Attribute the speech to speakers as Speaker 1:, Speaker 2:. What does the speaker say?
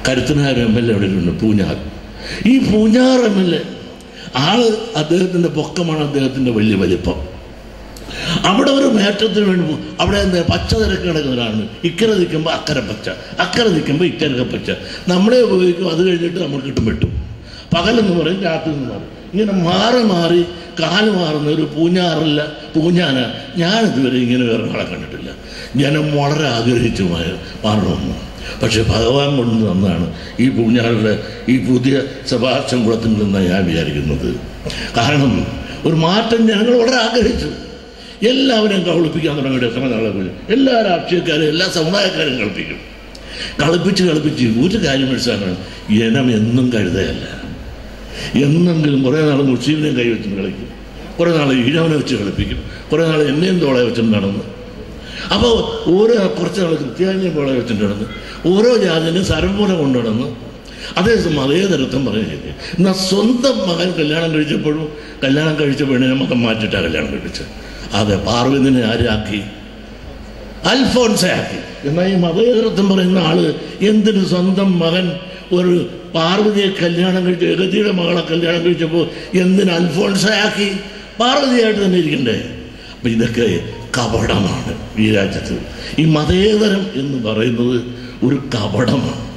Speaker 1: കരുത്തനായ M L A അവിടെ ഉണ്ട് പൂഞ്ഞാർ ഈ പൂഞ്ഞാർ എം എൽ എ ആള് അദ്ദേഹത്തിൻ്റെ പൊക്കമാണ് അദ്ദേഹത്തിൻ്റെ വലിയ വലിപ്പം അവിടെ ഒരു മേറ്റത്തിന് വേണ്ടി പോകും അവിടെ എന്താ പച്ച തിരക്ക് കിടക്കുന്നവരാണ് ഇക്കരെ നിൽക്കുമ്പോൾ അക്കരെ പച്ച അക്കരെ നിൽക്കുമ്പോൾ ഇക്കരെ പച്ച നമ്മളെ ഉപയോഗിക്കും അത് കഴിഞ്ഞിട്ട് നമ്മൾ കിട്ടും വെട്ടും പകലെന്ന് പറയും രാത്രി എന്ന് പറയും ഇങ്ങനെ മാറി മാറി കാല് മാറുന്ന ഒരു പൂഞ്ഞാറില്ല പൂഞ്ഞാന ഞാനിതുവരെ ഇങ്ങനെ വേറെ ആളെ കണ്ടിട്ടില്ല ജനം വളരെ ആഗ്രഹിച്ചു മാ- മാറണമെന്ന് പക്ഷെ ഭഗവാൻ കൊണ്ടു തന്നാണ് ഈ പൂഞ്ഞാറിൻ്റെ ഈ പുതിയ സഭാഷം കുളത്തിൽ നിന്നാണ് ഞാൻ വിചാരിക്കുന്നത് കാരണം ഒരു മാറ്റം ജനങ്ങൾ വളരെ ആഗ്രഹിച്ചു എല്ലാവരെയും കളിപ്പിക്കാൻ തുടങ്ങിയിട്ട് എത്ര നാളെ പോയി എല്ലാ രാഷ്ട്രീയക്കാരും എല്ലാ സമുദായക്കാരും കളിപ്പിക്കും കളിപ്പിച്ച് കളിപ്പിച്ച് ഒരു കാര്യം മനസ്സിലാക്കണം ജനം എന്നും കഴുതയല്ല എന്നെങ്കിലും കുറേ നാൾ മുസ്ലിമിനെയും കൈവച്ച് കളിക്കും കുറേ നാൾ ഈഴവനെ വെച്ച് കളിപ്പിക്കും കുറേ നാൾ എന്നെയും തോളെ വെച്ചിട്ട് നടന്നു അപ്പോൾ ഓരോ കുറച്ച് നാൾ ക്രിസ്ത്യാനിയെ പോലെ വെച്ചിട്ട് നടന്ന് ഓരോ ജാതിനും സരംപൂരം കൊണ്ടു നടന്ന് അതേസമയം അതേ തരത്തും പറയുന്നത് എന്നാൽ സ്വന്തം മകൻ കല്യാണം കഴിച്ചപ്പോഴും കല്യാണം കഴിച്ച പെണ്ണിനെ മതം മാറ്റിയിട്ടാണ് കല്യാണം കഴിച്ചത് അതെ പാർവതിനെ ആരാക്കി അൽഫോൻസയാക്കി എന്നാൽ ഈ മതേതരത്വം പറയുന്ന ആള് എന്തിന് സ്വന്തം മകൻ ഒരു പാർവതിയെ കല്യാണം കഴിച്ച് എഗതിയുടെ മകളെ കല്യാണം കഴിച്ചപ്പോൾ എന്തിന് അൽഫോൺസയാക്കി പാർവതിയായിട്ട് തന്നെ ഇരിക്കണ്ടേ അപ്പം ഇതൊക്കെ കപടമാണ് ഈ രാജ്യത്ത് ഈ മതേതരം എന്ന് പറയുന്നത് ഒരു കപടമാണ്